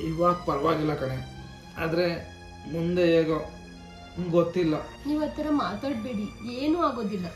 ಇವಾಗ ಪರವಾಗಿಲ್ಲ ಕಣೆ ಆದರೆ ಮುಂದೆ ಹೇಗೋ ಗೊತ್ತಿಲ್ಲ ನೀವು ಆ ಥರ ಮಾತಾಡಬೇಡಿ ಏನೂ ಆಗೋದಿಲ್ಲ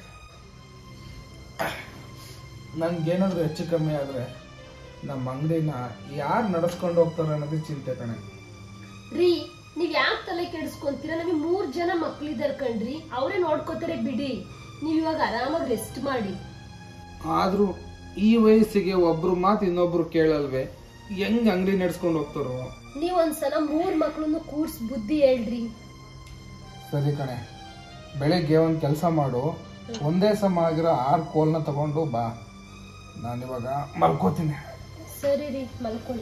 ನನ್ಗೇನಾದರೂ ಹೆಚ್ಚು ಕಮ್ಮಿ ಆದರೆ ನಮ್ಮ ಅಂಗಡಿನ ಯಾರು ನಡೆಸ್ಕೊಂಡು ಹೋಗ್ತಾರೆ ಅನ್ನೋದೇ ಚಿಂತೆ ಕಣೆ ರೀ ನೀವ್ ಯಾಕೆ ತಲೆ ಕೆಡಿಸ್ಕೊಂತೀರಾ ನಮಗೆ ಮೂರ್ ಜನ ಮಕ್ಳಿದಾರೆ ಕಣ್ರಿ ಅವರೇ ನೋಡ್ಕೋತಾರೆ ಬಿಡಿ ನೀವ್ ಇವಾಗ ಆರಾಮಾಗಿ ರೆಸ್ಟ್ ಮಾಡಿ ಆದರೂ ಈ ವಯಸ್ಸಿಗೆ ಒಬ್ರು ಮಾತು ಇನ್ನೊಬ್ರು ಕೇಳಲ್ವೇ ಹೆಂಗ್ ಅಂಗಡಿ ನಡೆಸ್ಕೊಂಡು ಹೋಗ್ತಾರೋ ನೀವ್ ಒಂದ್ಸಲ ಮೂರ್ ಮಕ್ಳನ್ನು ಕೂರ್ಸ್ ಬುದ್ಧಿ ಹೇಳ್ರಿ ಸರಿ ಕಣೆ ಬೆಳಗ್ಗೆ ಒಂದು ಕೆಲಸ ಮಾಡು ಒಂದೇ ಸಮ ಆಗಿರೋ ಆರು ಕೋಲ್ನ ತಗೊಂಡು ಬಾ ನಾನಿವಾಗ ಮಲ್ಕೋತೀನಿ ಸರಿ ರೀ ಮಲ್ಕೊಳ್ಳಿ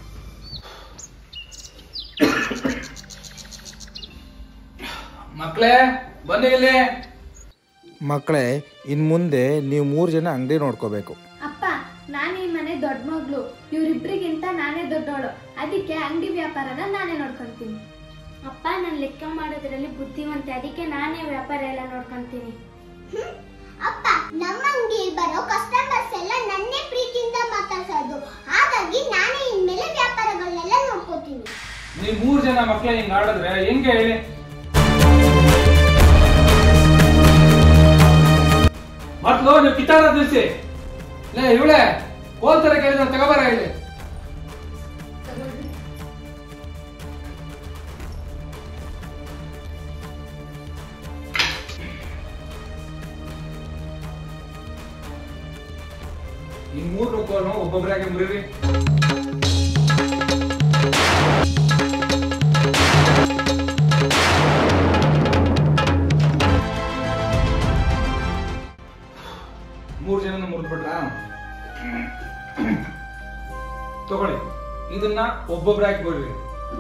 ಮಕ್ಕಳೇ ಬನ್ನಿ ಇಲ್ಲಿ ಮಕ್ಕಳೇ ಇನ್ನು ಮುಂದೆ ನೀವು ಮೂರು ಜನ ಅಂಗಡಿ ನೋಡ್ಕೋಬೇಕು ಅಪ್ಪ ನಾನು ಈ ಮನೆ ದೊಡ್ಡ ಮಗಳು ಇವರಿಬ್ರಿಗಿಂತ ನಾನೇ ದೊಡ್ಡವಳು ಅದಕ್ಕೆ ಅಂಗಡಿ ವ್ಯಾಪಾರನ ನಾನೇ ನೋಡ್ಕೊಂತೀನಿ ಅಪ್ಪ ನಾನು ಲೆಕ್ಕ ಮಾಡೋದ್ರಲ್ಲಿ ಬುದ್ಧಿವಂತೆ ಅದಕ್ಕೆ ನಾನೇ ವ್ಯಾಪಾರ ಎಲ್ಲ ನೋಡ್ಕೊಂತೀನಿ ಅಪ್ಪ ನಮ್ಮ ಅಂಗಡಿಯಲ್ಲಿ ಬರೋ ಕಸ್ಟಮರ್ಸ್ ಎಲ್ಲ ನನ್ನೇ ಪ್ರೀತಿಯಿಂದ ಮಾತಾಡ್ಸೋದು ಹಾಗಾಗಿ ನಾನೇ ಇನ್ಮೇಲೆ ವ್ಯಾಪಾರಗಳನ್ನೆಲ್ಲ ನೋಡ್ಕೋತೀನಿ ನೀವು ಮೂರು ಜನ ಮಕ್ಕಳ ಹಿಂಗ್ ಆಡಿದ್ರೆ ಹೆಂಗೆ ಹೇಳಿ ಮಕ್ಳು ನೀವು ಕಿತ್ತಾಡ ನಿಲ್ಸಿ ಲೇ ಇವಳೆ ಕೋಲ್ ತರ ಕೇಳಿದ ತಗೋಬಾರ ಇಲ್ಲಿ ಈ ಮೂರು ಕೋಲು ಒಬ್ಬೊಬ್ಬರಾಗೆ ಮುರಿರಿ ಮೂರು ಜನ ಮುರಿದು ಬಿಟ್ರ ತಗೊಳ್ಳಿ ಇದನ್ನ ಒಬ್ಬೊಬ್ಬರಾಗಿ ಕೊಡ್ರಿ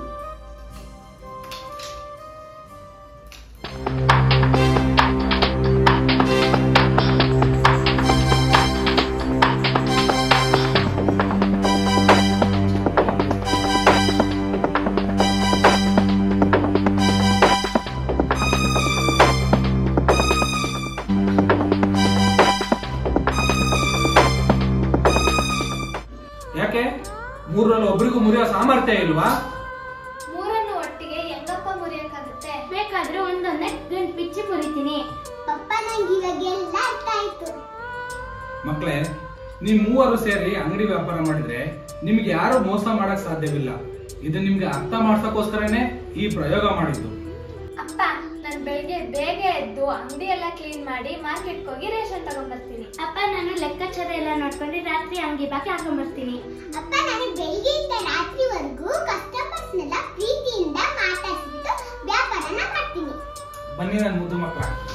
ಯಾಕೆ ಮೂರಲ್ಲಿ ಒಬ್ರಿಗೂ ಮುರಿಯೋ ಸಾಮರ್ಥ್ಯ ಇಲ್ವಾ ಮೂರನ್ನು ಒಟ್ಟಿಗೆ ಹೆಂಗಪ್ಪ ಮುರಿಯಕ್ಕಾಗುತ್ತೆ ಬೇಕಾದ್ರೆ ಒಂದೊಂದೇ ಗಂಟ್ ಪಿಚ್ಚಿ ಮುರಿತೀನಿ ಪಪ್ಪ ನಂಗೆ ಇವಾಗ ಎಲ್ಲ ಅರ್ಥ ಆಯ್ತು ಮಕ್ಕಳೇ ನೀವು ಮೂವರು ಸೇರಿ ಅಂಗಡಿ ವ್ಯಾಪಾರ ಮಾಡಿದ್ರೆ ನಿಮ್ಗೆ ಯಾರು ಮೋಸ ಮಾಡಕ್ ಸಾಧ್ಯವಿಲ್ಲ ಇದು ನಿಮ್ಗೆ ಅರ್ಥ ಮಾಡ್ಸಕ್ಕೋಸ್ಕರನೇ ಈ ಪ್ರಯೋಗ ಮಾಡಿದ್ದು ಅಪ್ಪ ನಾನು ಬೆಳಿಗ್ಗೆ ಬೇಗ ಎದ್ದು ಅಂಗಡಿ ಎಲ್ಲ ಕ್ಲೀನ್ ಮಾಡಿ ಮಾರ್ಕೆಟ್ಗೆ ಹೋಗಿ ರೇಷನ್ ತಗೊಂಡ್ಬರ್ತೀನಿ ಅಪ್ಪ ನಾನು ಲೆಕ್ಕಾಚಾರ ಎಲ್ಲ ನೋಡ್ಕೊಂಡು ರಾತ್ರಿ ಅಂಗಡಿ ಬಾಕಿ ಹಾಕೊಂಡ್ಬರ್ತೀನಿ ಅಪ್ಪ ನಾನು ಬೆಳಿಗ್ಗೆಯಿಂದ ರಾತ್ರಿವರೆಗೂ ಕಸ್ಟಮರ್ಸ್ನೆಲ್ಲ ಪ್ರೀತಿಯಿಂದ ಮಾತಾಡ್ಸ್ಬಿಟ್ಟು ವ್ಯಾಪಾರನ ಮಾಡ್ತೀನಿ ಬನ್ನಿ ನನ್ನ ಮುದ್ದು ಮಕ್ಕಳ